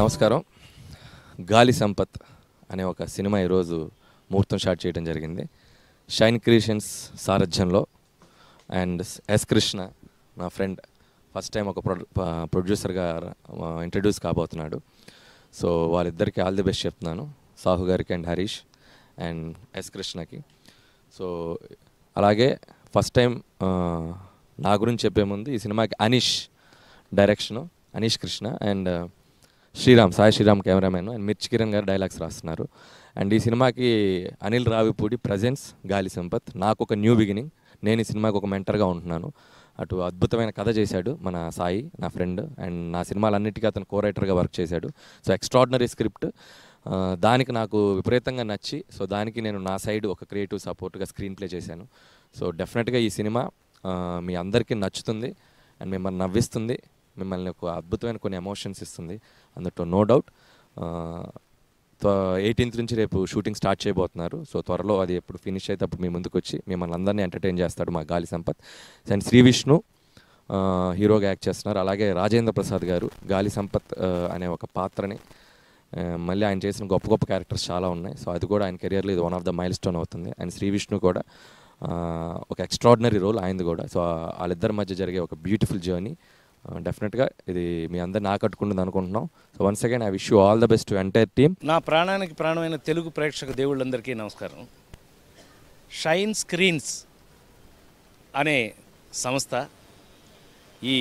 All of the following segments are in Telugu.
నమస్కారం గాలి సంపత్ అనే ఒక సినిమా ఈరోజు ముహూర్తం స్టార్ట్ చేయడం జరిగింది షైన్ క్రియేషన్స్ సారథ్యంలో అండ్ ఎస్ కృష్ణ నా ఫ్రెండ్ ఫస్ట్ టైం ఒక ప్రొ ప్రొడ్యూసర్గా ఇంట్రడ్యూస్ కాబోతున్నాడు సో వాళ్ళిద్దరికి ఆల్ ది బెస్ట్ చెప్తున్నాను సాహు గారికి అండ్ హరీష్ అండ్ ఎస్ కృష్ణకి సో అలాగే ఫస్ట్ టైం నా గురించి చెప్పే ముందు ఈ సినిమాకి Anish direction Anish Krishna and Sriram Sai Sriram cameraman and Mirchi Kiran గారు డైలాగ్స్ రాస్తున్నారు అండ్ ఈ సినిమాకి అనిల్ రావిపూడి ప్రజెన్స్ గాలి సంపత్ నాకు ఒక న్యూ బిగినింగ్ నేను ఈ సినిమాకి ఒక మెంటర్గా ఉంటున్నాను అటు అద్భుతమైన కథ చేశాడు మన సాయి నా ఫ్రెండ్ అండ్ నా సినిమాలన్నిటికీ అతను కో రైటర్గా వర్క్ చేశాడు సో ఎక్స్ట్రాడినరీ స్క్రిప్ట్ దానికి నాకు విపరీతంగా నచ్చి సో దానికి నేను నా సైడ్ ఒక క్రియేటివ్ సపోర్ట్గా స్క్రీన్ ప్లే చేశాను సో డెఫినెట్గా ఈ సినిమా ఆ, మీ అందరికీ నచ్చుతుంది అండ్ మిమ్మల్ని నవ్విస్తుంది మిమ్మల్ని ఒక అద్భుతమైన కొన్ని ఎమోషన్స్ ఇస్తుంది అందులో నో డౌట్ ఎయిటీన్త్ నుంచి రేపు షూటింగ్ స్టార్ట్ చేయబోతున్నారు సో త్వరలో అది ఎప్పుడు ఫినిష్ అయితే అప్పుడు మీ ముందుకు వచ్చి మిమ్మల్ని అందరినీ ఎంటర్టైన్ చేస్తాడు మా గాలి సంపత్ అండ్ శ్రీ విష్ణు ఆ, హీరోగా యాక్ట్ చేస్తున్నారు అలాగే రాజేంద్ర ప్రసాద్ గారు గాలి సంపత్ ఆ, అనే ఒక పాత్రని ఆ, మళ్ళీ ఆయన చేసిన గొప్ప గొప్ప క్యారెక్టర్స్ చాలా ఉన్నాయి సో అది కూడా ఆయన కెరియర్లో ఇది one of the milestone అవుతుంది అండ్ శ్రీ విష్ణు కూడా ఆ, ఒక ఎక్స్ట్రాడినరీ రోల్ ఆయనది కూడా సో వాళ్ళిద్దరి మధ్య జరిగే ఒక బ్యూటిఫుల్ జర్నీ డెఫినెట్గా ఇది మీ అందరిని ఆకట్టుకుంటుంది అనుకుంటున్నాం so once again I wish you all the best to entire team నా ప్రాణానికి ప్రాణమైన తెలుగు ప్రేక్షక దేవుళ్ళందరికీ నమస్కారం షైన్ స్క్రీన్స్ అనే సంస్థ ఈ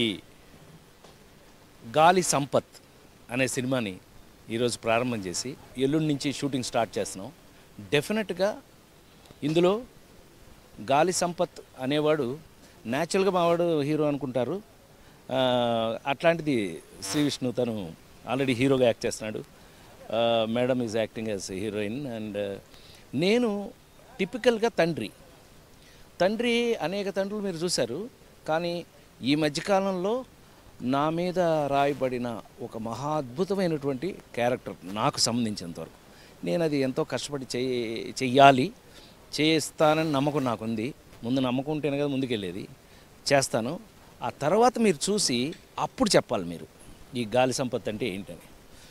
గాలి సంపత్ అనే సినిమాని ఈరోజు ప్రారంభం చేసి ఎల్లుండి నుంచి షూటింగ్ స్టార్ట్ చేస్తున్నాం డెఫినెట్గా ఇందులో గాలి సంపత్ అనేవాడు న్యాచురల్గా మావాడు హీరో అనుకుంటారు ఆ, అట్లాంటిది శ్రీ విష్ణు తను ఆల్రెడీ హీరోగా యాక్ట్ చేస్తున్నాడు madam is acting as heroine and నేను టిపికల్గా తండ్రి తండ్రి అనేక తండ్రులు మీరు చూశారు కానీ ఈ మధ్యకాలంలో నా మీద రాయబడిన ఒక మహా అద్భుతమైనటువంటి క్యారెక్టర్ నాకు సంబంధించినంత వరకు నేను అది ఎంతో కష్టపడి చేయ చెయ్యాలి చేస్తానని నమ్మకం నాకుంది ముందు నమ్మకం ఉంటేనే కదా ముందుకెళ్ళేది చేస్తాను ఆ తర్వాత మీరు చూసి అప్పుడు చెప్పాలి మీరు ఈ గాలి సంపత్తి అంటే ఏంటని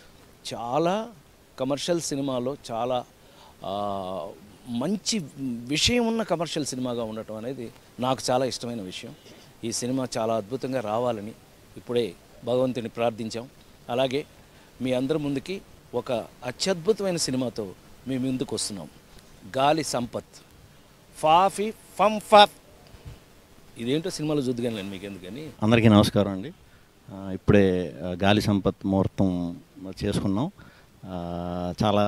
చాలా కమర్షియల్ సినిమాలో చాలా ఆ, మంచి విషయం ఉన్న కమర్షియల్ సినిమాగా ఉండటం అనేది నాకు చాలా ఇష్టమైన విషయం ఈ సినిమా చాలా అద్భుతంగా రావాలని ఇప్పుడే భగవంతుని ప్రార్థించాం అలాగే మీ అందరి ముందుకి ఒక అత్యద్భుతమైన సినిమాతో మీ ముందుకు వస్తున్నాం గాలి సంపత్ ఫాఫీ ఫమ్ ఫాఫ్ ఇదేంటో సినిమాలో చూద్దుగానే మీకు ఎందుకని అందరికీ నమస్కారం అండి ఆ, ఇప్పుడే ఆ, గాలి సంపత్ ముహూర్తం చేసుకున్నాం ఆ, చాలా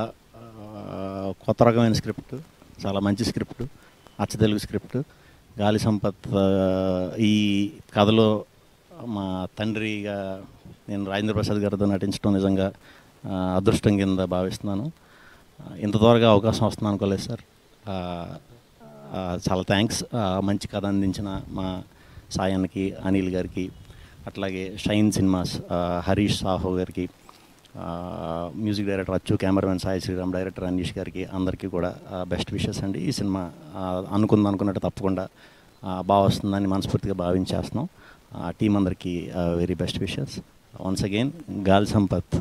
ఆ, కొత్త రకమైన స్క్రిప్ట్ చాలా మంచి స్క్రిప్ట్ అచ్చ తెలుగు స్క్రిప్ట్ గాలి సంపత్ ఆ, ఈ కథలో మా తండ్రిగా నేను రాజేంద్ర ప్రసాద్ గారితో నటించడం నిజంగా ఆ, అదృష్టం కింద భావిస్తున్నాను ఆ, ఇంత త్వరగా అవకాశం వస్తుంది అనుకోలేదు సార్ ఆ, ఆ, చాలా థ్యాంక్స్ మంచి కథ అందించిన మా సాయన్కి అనిల్ గారికి అట్లాగే షైన్ సినిమాస్ ఆ, హరీష్ సాహో గారికి ఆ, music director Achu cameraman Sai Sriram director Anish గారికి అందరికీ కూడా బెస్ట్ విషెస్ అండి ఈ సినిమా ఆ, అనుకుంది అనుకున్నట్టు తప్పకుండా ఆ, బాగా వస్తుందని మనస్ఫూర్తిగా భావించేస్తున్నాం ఆ టీం అందరికీ very best wishes once again గాల్ సంపత్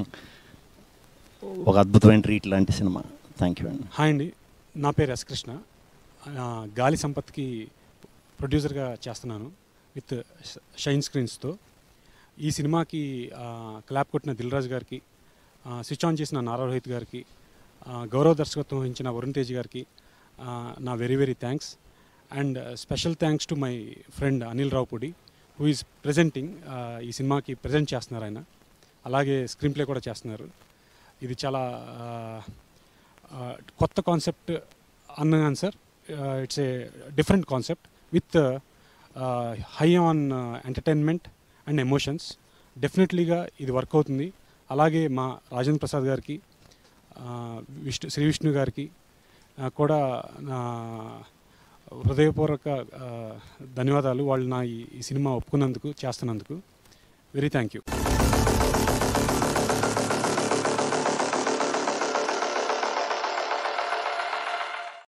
ఒక అద్భుతమైన ట్రీట్ లాంటి సినిమా థ్యాంక్ యూ అండి హాయ్ అండి నా పేరు ఎస్ కృష్ణ ఆ, గాలి సంపత్కి ప్రొడ్యూసర్గా చేస్తున్నాను విత్ షైన్ స్క్రీన్స్తో ఈ సినిమాకి ఆ, క్లాప్ కొట్టిన దిల్ రాజు గారికి ఆ, స్విచ్ ఆన్ చేసిన నారా రోహిత్ గారికి ఆ, గౌరవ దర్శకత్వం వహించిన వరుణ్ తేజ్ గారికి ఆ, నా very very thanks and special thanks to my friend Anil Ravipudi who is presenting ఈ సినిమాకి ప్రజెంట్ చేస్తున్నారు ఆయన అలాగే స్క్రీన్ ప్లే కూడా చేస్తున్నారు ఇది చాలా ఆ, ఆ, కొత్త కాన్సెప్ట్ అన్నాను sir it's a different concept with high on entertainment and emotions డెఫినెట్లీగా ఇది వర్క్ అవుతుంది అలాగే మా రాజేంద్ర ప్రసాద్ గారికి ఆ, విష్ణు శ్రీ విష్ణు గారికి ఆ, కూడా నా హృదయపూర్వక ఆ, ధన్యవాదాలు వాళ్ళు నా ఈ ఈ సినిమా ఒప్పుకున్నందుకు చేస్తున్నందుకు వెరీ థ్యాంక్ యూ